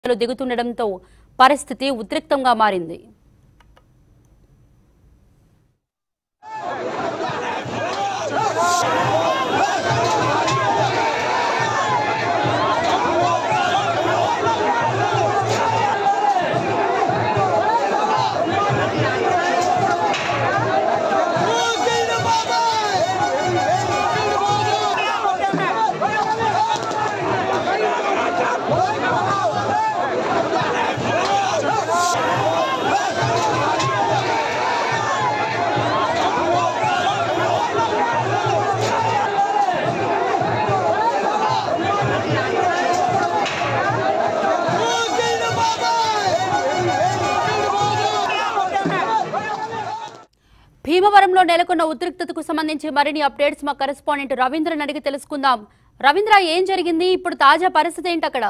నేతలు దిగుతుండటంతో పరిస్థితి ఉద్రిక్తంగా మారింది భీమవరంలో నెలకొన్న ఉద్రిక్తతకు సంబంధించి మరిన్ని అప్డేట్స్ మా కరెస్పాండెంట్ రవీంద్రని అడిగి తెలుసుకుందాం రవీంద్ర ఏం జరిగింది ఇప్పుడు తాజా పరిస్థితి ఏంటి అక్కడ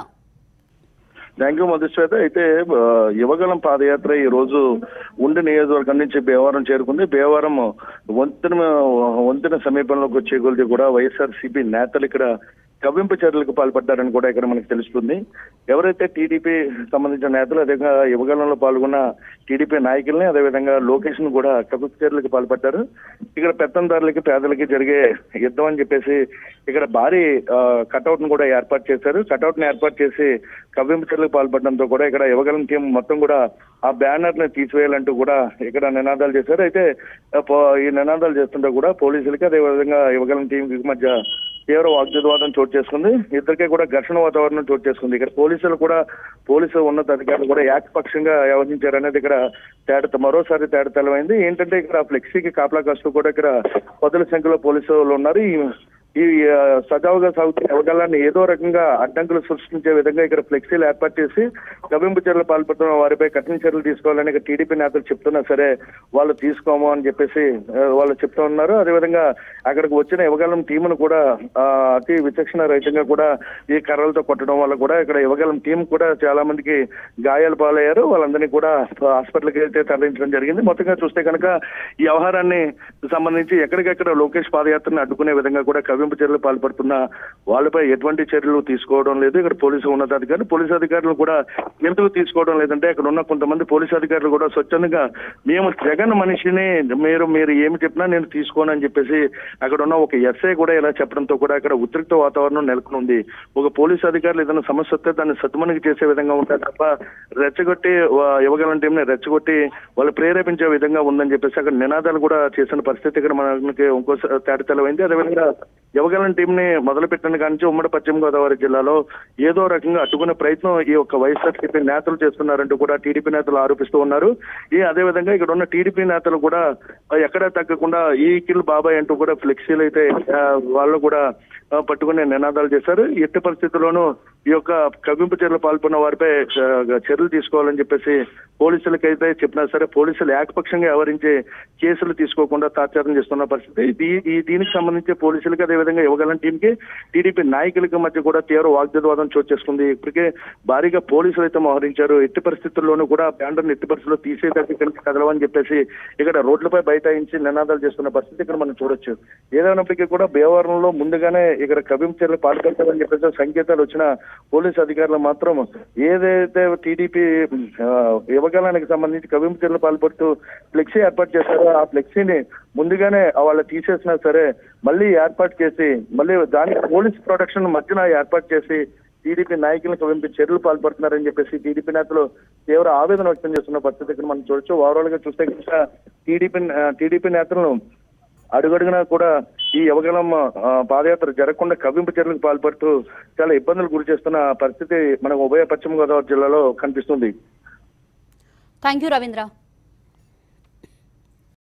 థ్యాంక్ యూ మధుశ్వేత అయితే ఆ, యువగలం పాదయాత్ర ఈ రోజు ఉండి నియోజకవర్గం నుంచి భీమవరం చేరుకుంది భీమవరం వంతెన వంతెన సమీపంలోకి వచ్చే కొలిది కూడా వైఎస్ఆర్ సిపి నేతలు ఇక్కడ కవ్వింపు చర్యలకు పాల్పడ్డారని కూడా ఇక్కడ మనకు తెలుస్తుంది ఎవరైతే టీడీపీ సంబంధించిన నేతలు అదేవిధంగా యువగలంలో పాల్గొన్న టీడీపీ నాయకుల్ని అదేవిధంగా లోకేష్ ను కూడా కవ్వింపు చర్యలకు పాల్పడ్డారు ఇక్కడ పెత్తందారులకి పేదలకి జరిగే యుద్ధం అని చెప్పేసి ఇక్కడ భారీ కటౌట్ ను కూడా ఏర్పాటు చేశారు కటౌట్ ని ఏర్పాటు చేసి కవ్వింపు చర్యలకు పాల్పడడంతో కూడా ఇక్కడ యువగలం టీం మొత్తం కూడా ఆ బ్యానర్ ని తీసివేయాలంటూ కూడా ఇక్కడ నినాదాలు చేశారు అయితే ఆ, పో- ఈ నినాదాలు చేస్తుంటే కూడా పోలీసులకి అదేవిధంగా యువగలం టీం మధ్య తీవ్ర వాగ్వివాదం చోటు చేసుకుంది ఇద్దరికే కూడా ఘర్షణ వాతావరణం చోటు చేసుకుంది ఇక్కడ పోలీసులు కూడా పోలీసు ఉన్నత అధికారులు కూడా ఏకపక్షంగా వ్యవహరించారు అనేది ఇక్కడ తేడా మరోసారి తేడా తెలమైంది ఏంటంటే ఇక్కడ ఫ్లెక్సీకి కాపలా కాస్తూ కూడా ఇక్కడ పదుల సంఖ్యలో పోలీసులు ఉన్నారు ఈ ఈ ఆ, సజావుగా సాగుతున్న అవగాహాన్ని ఏదో రకంగా అడ్డంకులు సృష్టించే విధంగా ఇక్కడ ఫ్లెక్సీలు ఏర్పాటు చేసి గవింపు చర్యలు పాల్పడుతున్న వారిపై కఠిన చర్యలు తీసుకోవాలని ఇక్కడ టీడీపీ నేతలు చెప్తున్నా సరే వాళ్ళు తీసుకోము అని చెప్పేసి ఆ, వాళ్ళు చెప్తా ఉన్నారు అదేవిధంగా అక్కడికి వచ్చిన యువగలం టీమును కూడా ఆ, అతి విచక్షణ రహితంగా కూడా ఈ కర్రలతో కొట్టడం వల్ల కూడా ఇక్కడ యువగలం టీం కూడా చాలా మందికి గాయాలు పాలయ్యారు వాళ్ళందరినీ కూడా హాస్పిటల్కి అయితే తరలించడం జరిగింది మొత్తంగా చూస్తే కనుక ఈ వ్యవహారాన్ని సంబంధించి ఎక్కడికెక్కడ లోకేష్ పాదయాత్రను అడ్డుకునే విధంగా కూడా కవ్వింపు చర్యలు పాల్పడుతున్న వాళ్ళపై ఎటువంటి చర్యలు తీసుకోవడం లేదు ఇక్కడ పోలీసు ఉన్నతాధికారులు పోలీసు అధికారులు కూడా ఎందుకు తీసుకోవడం లేదంటే అక్కడ ఉన్న కొంతమంది పోలీసు అధికారులు కూడా స్వచ్ఛందంగా మేము జగన్ మనిషిని మీరు మీరు ఏమి చెప్పినా నేను తీసుకోను అని చెప్పేసి అక్కడ ఉన్న ఒక ఎస్ఐ కూడా ఇలా చెప్పడంతో కూడా అక్కడ ఉద్రిక్త వాతావరణం నెలకొని ఉంది ఒక పోలీసు అధికారులు ఏదైనా సమస్య వస్తే దాన్ని సద్దుమణికి చేసే విధంగా ఉంటారు తప్ప రెచ్చగొట్టి వా- యువగలం టీంని రెచ్చగొట్టి వాళ్ళు ప్రేరేపించే విధంగా ఉందని చెప్పేసి అక్కడ నినాదాలు కూడా చేసిన పరిస్థితి ఇక్కడ మనకి ఇంకో తేడా తెలవైంది అదేవిధంగా యువగలం టీం ని మొదలు పెట్టిన కానీ ఉమ్మడి పశ్చిమ గోదావరి జిల్లాలో ఏదో రకంగా అడ్డుకునే ప్రయత్నం ఈ యొక్క వైఎస్ఆర్సీపీ నేతలు చేస్తున్నారంటూ కూడా టీడీపీ నేతలు ఆరోపిస్తూ ఉన్నారు ఈ అదే విధంగా ఇక్కడ ఉన్న టీడీపీ నేతలు కూడా ఆ, ఎక్కడా తగ్గకుండా ఈ కిల్ బాబాయ్ అంటూ కూడా ఫ్లెక్సీలు అయితే ఆ, వాళ్ళు కూడా ఆ, పట్టుకునే నినాదాలు చేశారు ఎట్టి పరిస్థితుల్లోనూ ఈ యొక్క కవ్వింపు చర్యలు పాల్పొన్న వారిపై ఆ, చర్యలు తీసుకోవాలని చెప్పేసి పోలీసులకైతే చెప్పినా సరే పోలీసులు ఏకపక్షంగా వ్యవహరించి కేసులు తీసుకోకుండా తాత్సారం చేస్తున్న పరిస్థితి దీ- ఈ దీనికి సంబంధించి పోలీసులకి అదేవిధంగా యువగలం టీంకి టీడీపీ నాయకులకి మధ్య కూడా తీవ్ర వాగ్వివాదం చోటు చేసుకుంది ఇప్పటికే భారీగా పోలీసులు అయితే మోహరించారు ఎట్టి పరిస్థితుల్లోనూ కూడా బ్యాండర్ని ఎట్టి పరిస్థితుల్లో తీసేదానికి కనుక కదలవని చెప్పేసి ఇక్కడ రోడ్లపై బైఠాయించి నినాదాలు చేస్తున్న పరిస్థితి ఇక్కడ మనం చూడొచ్చు ఏదైనప్పటికీ కూడా భీమవరంలో ముందుగానే ఇక్కడ కవిం చర్యలు పాల్పడతారని చెప్పేసి సంకేతాలు వచ్చిన పోలీసు అధికారులు మాత్రం ఏదైతే టీడీపీ యువగలానికి సంబంధించి కవిం చర్యలు పాల్పడుతూ ఫ్లెక్సీ ఏర్పాటు చేశారో ఆ ఫ్లెక్సీని ముందుగానే వాళ్ళు తీసేసినా సరే మళ్ళీ ఏర్పాటు చేసి మళ్ళీ దాని పోలీస్ ప్రొటెక్షన్ మధ్యన ఏర్పాటు చేసి టీడీపీ నాయకులకు వెంపి చర్యలు పాల్పడుతున్నారని చెప్పేసి టీడీపీ నేతలు తీవ్ర ఆవేదన వ్యక్తం చేస్తున్న పరిస్థితి ఇక్కడ మనం చూడొచ్చు ఓవరాల్ గా చూస్తే కనుక టీడీపీ టీడీపీ నేతలను అడుగడుగునా కూడా ఈ యువగలం ఆ, పాదయాత్ర జరగకుండా కవ్వింపు చర్యలకు పాల్పడుతూ చాలా ఇబ్బందులు గురి చేస్తున్న పరిస్థితి మనకు ఉభయ పశ్చిమ గోదావరి జిల్లాలో కనిపిస్తుంది థ్యాంక్ యూ రవీంద్ర